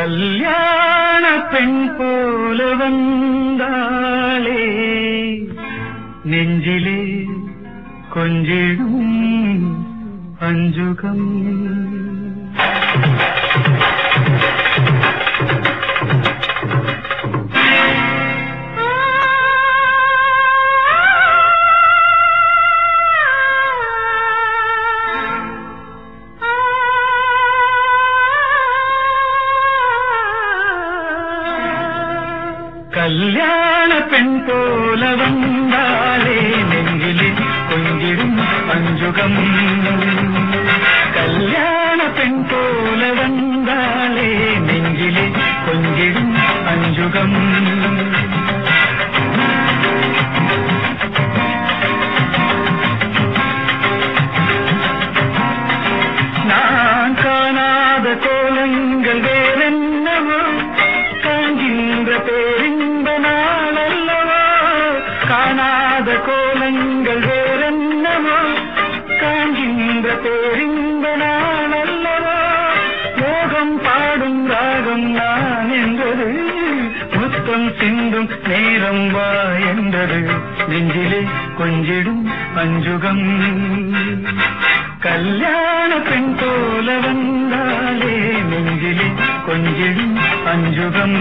கல்யாண பெண் போல வந்தாளே நெஞ்சிலே கொஞ்சிடும் அஞ்சுகம் கல்யாண பெண் போல வந்தாளே நெஞ்சிலே கொஞ்சிடும் அஞ்சுகம் கல்யாண பெண் போல வந்தாளே நெஞ்சிலே கொஞ்சிடும் அஞ்சுகம் நான் காணாத கோலங்கள் வேறென்னவோ காண்கின்ற பேரின்ப நாள் அல்லவோ காணாத கோலங்கள் வேறென்னவோ காண்கின்ற பேரின்ப நாள் அல்லவோ மோகம் பாடும் ராகம் நான் என்றது முத்தம் சிந்தும் நேரம் வா என்றது நெஞ்சிலே கொஞ்சிடும் அஞ்சுகம் கல்யாண பெண் போல வந்தாலே நெஞ்சிலே கொஞ்சிடும் அஞ்சுகம்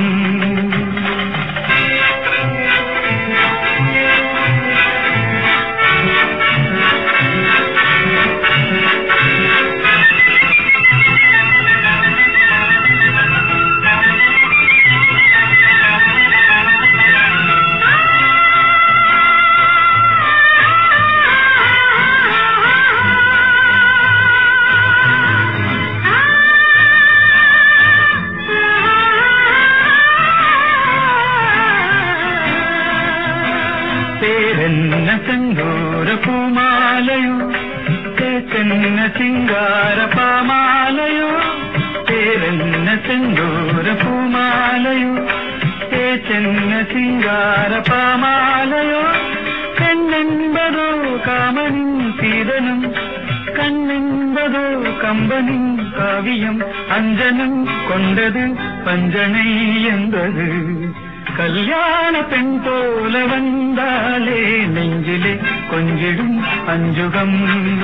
പേരെന്ന സന്തൂര പൂമാലയോ കേച്ചെന്ന സിംഗാര പാമാലയോ പേരെന്ന സന്തൂര പൂമാലയോ കേച്ചെന്ന സിംഗാര പാമാലയോ കണ്ണെൻപതോ കാമനിൻ സീതനം கண்ணென்பதோ கம்பனின் காவியம் அஞ்சனம் கொண்டது பஞ்சனை என்பது கல்யாண பெண் போல வந்தாலே நெஞ்சிலே கொஞ்சிடும் அஞ்சுகம்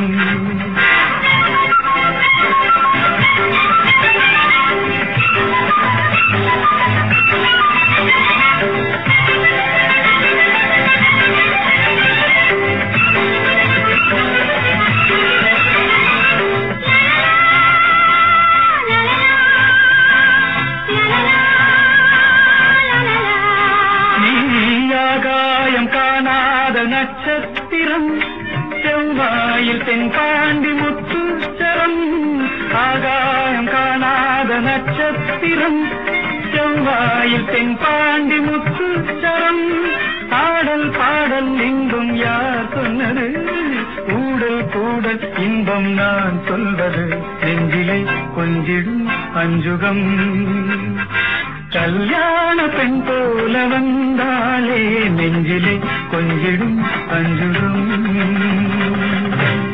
நீயாகாயம் காணாத நட்சத்திரம் செவ்வாயில் தென்பாண்டி முத்துச்சரம் ஆகாயம் காணாத நட்சத்திரம் செவ்வாயில் தென்பாண்டி முத்துச்சரம் ஆடல் பாடல் இன்பம் யார் சொன்னது ஊடல் கூடல் இன்பம் நான் சொல்வது நெஞ்சிலே கொஞ்சிடும் அஞ்சுகம் கல்யாண பெண் போல வந்தாலே நெஞ்சிலே கொஞ்சிடும் அஞ்சுகம்